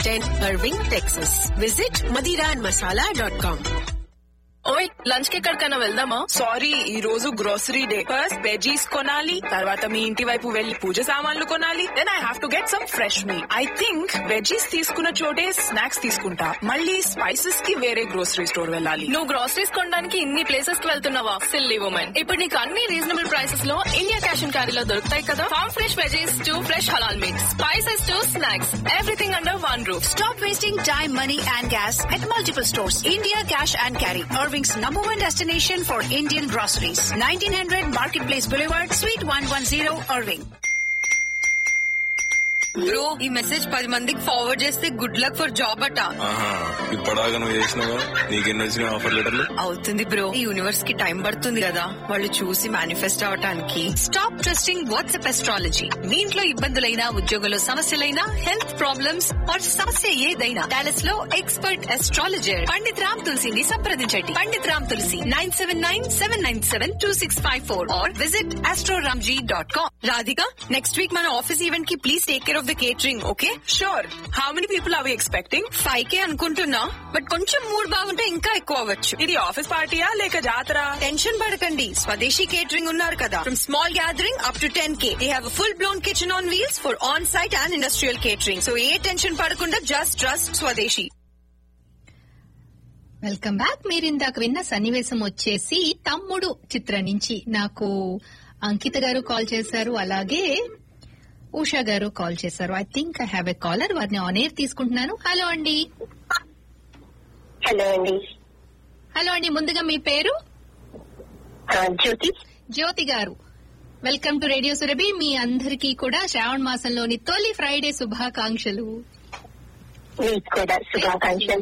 10 Irving, Texas. Visit madiraandmasala.com. ఓయ్ lunch కి ఎక్కడికైనా వెళ్దామా సారీ ఈ రోజు గ్రోసరీ డే ఫస్ట్ వెజీస్ కొనాలి తర్వాత మీ ఇంటి వైపు వెళ్లి పూజ సామాన్లు కొనాలి then I have to get some fresh meat I think veggies తీసుకున్న చోటే స్నాక్స్ తీసుకుంటా మళ్ళీ స్పైసెస్ కి వేరే గ్రోసరీ స్టోర్ వెళ్ళాలి నువ్వు గ్రోసరీస్ కొనడానికి ఇన్ని ప్లేసెస్ కి వెళ్తున్నావా సిల్లీ ఉమెన్ ఇప్పుడు నీకు అన్ని రీజనబుల్ ప్రైసెస్ లో ఇండియా క్యాష్ అండ్ క్యారీలో దొరుకుతాయి కదా farm fresh veggies to fresh halal meats spices to snacks everything under one roof Stop wasting time, money, and gas at multiple stores. India Cash and Carry, Irving's number one destination for Indian groceries. 1900 Marketplace Boulevard, Suite 110, Irving. Bro ఈ message పది మందికి forward చేస్తే good luck for job అట ఆహా ఇప్పటిదాకా నువ్వు చేసినావా నీకెన్ని వచ్చినాయి ఆఫర్ లెటర్లు అవుతుంది బ్రో ఈ యూనివర్స్ కి టైం పడుతుంది కదా వాళ్ళు చూసి మేనిఫెస్ట్ అవటానికి స్టాప్ ట్రస్టింగ్ వాట్సాప్ ఎస్ట్రాలజీ మీ ఇంట్లో ఇబ్బందులైనా ఉద్యోగంలో సమస్యలైనా హెల్త్ ప్రాబ్లమ్స్ ఆర్ సమస్య ఏదైనా డాలస్ లో ఎక్స్పర్ట్ ఎస్ట్రాలజర్ పండిత్ రామ్ తులసిని సంప్రదించండి Pandit Ram Tulsi nine seven nine seven nine seven two six five four or visit Astroramji dot com Radhika next week మన ఆఫీస్ ఈవెంట్ కి please take care of the catering okay sure how many people are expecting five K అనుకుంటున్నా but కొంచెం mood బాగుంటే ఇంకా ఎక్కువ అవ్వచ్చు ఇది office పార్టీయా లేక జాతర టెన్షన్ పడకండి స్వదేశీ కేటరింగ్ ఉన్నారు కదా from small gathering up to ten K they have full blown kitchen on wheels for on site and industrial catering so ఏ టెన్షన్ పడకుండా just trust Swadeshi welcome back మీరు ఇందాక విన్న సన్నివేశం వచ్చేసి తమ్ముడు చిత్రం నుంచి నాకు అంకిత గారు కాల్ చేశారు అలాగే ఉషా గారు కాల్ చేశారు I think I have a caller వారిని ఆన్ ఎయిర్ తీసుకుంటున్నాను హలో అండి హలో అండి హలో అండి ముందుగా మీ పేరు ఆ, Jyothi Jyothi garu welcome to radio Surabhi మీ అందరికీ కూడా శ్రావణ మాసంలోని తొలి ఫ్రైడే శుభాకాంక్షలు మీకు కూడా శుభాకాంక్షలు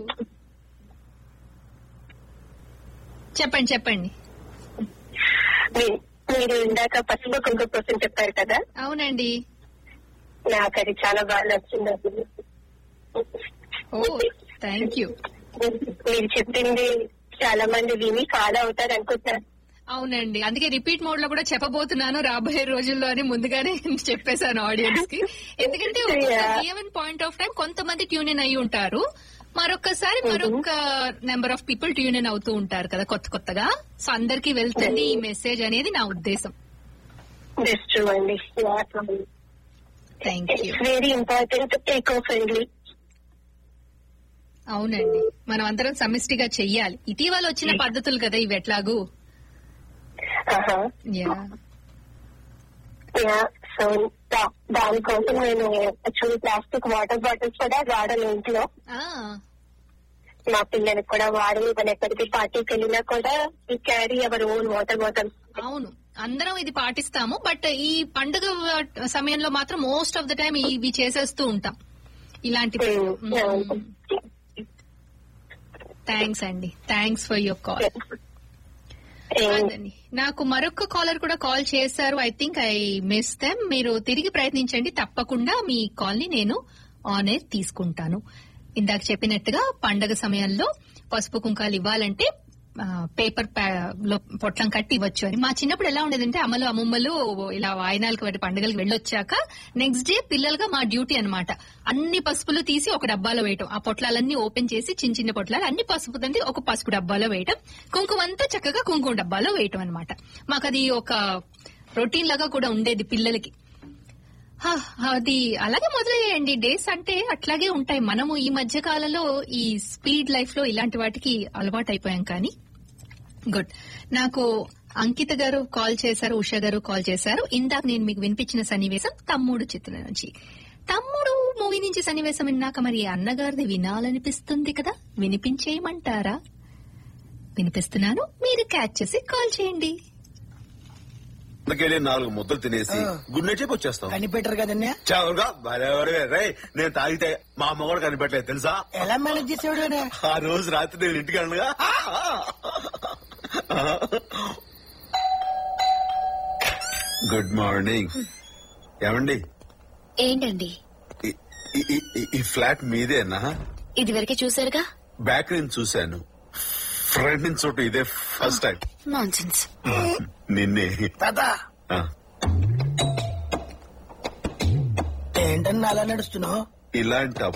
చెప్పండి చెప్పండి మీ- మీరు ఇందాక పసుపు కుంకుమ కోసం చెప్పారు కదా అవునండి నాకు అది చాలా బాగా నచ్చింది అసలు. ఓ థ్యాంక్ యూ మీరు చెప్పింది చాలా మంది విని ఫాలో అవుతారు అనుకుంటున్నారు అవునండి అందుకే రిపీట్ మోడ్ లో కూడా చెప్పబోతున్నాను రాబోయే రోజుల్లో అని ముందుగానే చెప్పేశాను ఆడియన్స్ కి ఎందుకంటే Yeah. Even point of time కొంతమంది ట్యూన్ ఇన్ అయి ఉంటారు మరొకసారి మరొక number of people tune in అవుతూ ఉంటారు కదా కొత్త కొత్తగా సో అందరికి వెళ్తుంది ఈ మెసేజ్ అనేది నా ఉద్దేశం బెస్ట్ ట్రూ అండి thank you it's very important eco friendly అవునండి మనం అందరం సమిష్టిగా చెయ్యాలి ఇటీవల వచ్చిన పద్ధతులు కదా ఇవి ఎట్లాగూ యా సో దానికోసం నేను యాక్చువల్లీ ప్లాస్టిక్ వాటర్ బాటిల్స్ కూడా వాడను ఇంట్లో ఆ, మా పిల్లలకు కూడా వాడి మన ఎక్కడికి పార్టీకి వెళ్ళినా కూడా ఈ carry our own water bottles అవును అందరం ఇది పాటిస్తాము బట్ ఈ పండుగ సమయంలో మాత్రం మోస్ట్ ఆఫ్ ద టైం ఇవి చేసేస్తూ ఉంటాం ఇలాంటి థ్యాంక్స్ అండి థ్యాంక్స్ ఫర్ యువర్ కాల్ కాదండి నాకు మరొక కాలర్ కూడా కాల్ చేశారు I think I miss them మీరు తిరిగి ప్రయత్నించండి తప్పకుండా మీ కాల్ ని నేను ఆన్ ఎయిర్ తీసుకుంటాను ఇందాక చెప్పినట్టుగా పండగ సమయంలో పసుపు కుంకాలు ఇవ్వాలంటే ఆ, పేపర్ ప్యా- లో పొట్లం కట్టి ఇవ్వచ్చు అని మా చిన్నప్పుడు ఎలా ఉండేదంటే అమ్మలు అమ్మమ్మలు ఇలా వాయినాలకు వాటి పండుగలకు వెళ్ళొచ్చాక నెక్స్ట్ డే పిల్లలుగా మా డ్యూటీ అన్నమాట అన్ని పసుపులు తీసి ఒక డబ్బాలో వేయటం ఆ పొట్లాలన్నీ ఓపెన్ చేసి చిన్న చిన్న పొట్లాలు అన్ని పసుపు తంది ఒక పసుపు డబ్బాలో వేయటం కుంకుమ అంతా చక్కగా కుంకుమ డబ్బాలో వేయటం అనమాట మాకు అది ఒక రొటీన్ లాగా కూడా ఉండేది పిల్లలకి హా, అది అలాగే మొదలయ్యాయండి డేస్ అంటే అట్లాగే ఉంటాయి మనము ఈ మధ్య కాలంలో ఈ స్పీడ్ లైఫ్ లో ఇలాంటి వాటికి అలవాటు అయిపోయాం కానీ గుడ్ నాకు అంకిత గారు కాల్ చేశారు ఉషా గారు కాల్ చేశారు ఇందాక నేను మీకు వినిపించిన సన్నివేశం తమ్ముడు చిత్రం నుంచి తమ్ముడు మూవీ నుంచి సన్నివేశం విన్నాక మరి అన్నగారిది వినాలనిపిస్తుంది కదా వినిపించేయమంటారా వినిపిస్తున్నాను మీరు క్యాచ్ చేసి కాల్ చేయండి అందుకెళ్ళి నాలుగు ముద్దలు తినేసి గుడ్ నైట్ చెప్పి వచ్చేస్తాం కనిపెట్టరు కదన్నా చవరుగా భలేవరే రే నేను తాగితే మా అమ్మ కూడా కనిపెట్టలేదు తెలుసా ఎలా మేనేజ్ చేసేవాడు ఆ రోజు రాత్రి నేను ఇంటికి వెళ్ళగా గుడ్ మార్నింగ్ ఏమండి ఏంటండి ఈ- ఈ- ఈ- ఈ- ఈ ఫ్లాట్ మీదేనా ఇది వరకే చూసారుగా బ్యాక్ నుంచి చూశాను ఫ్రంట్ నుంచి చోటు ఇదే ఫస్ట్ టైం నాన్ సెన్స్ నిన్నే తాత ఆ, ఏంటన్నా అలా నడుస్తున్నావు ఇలాంటి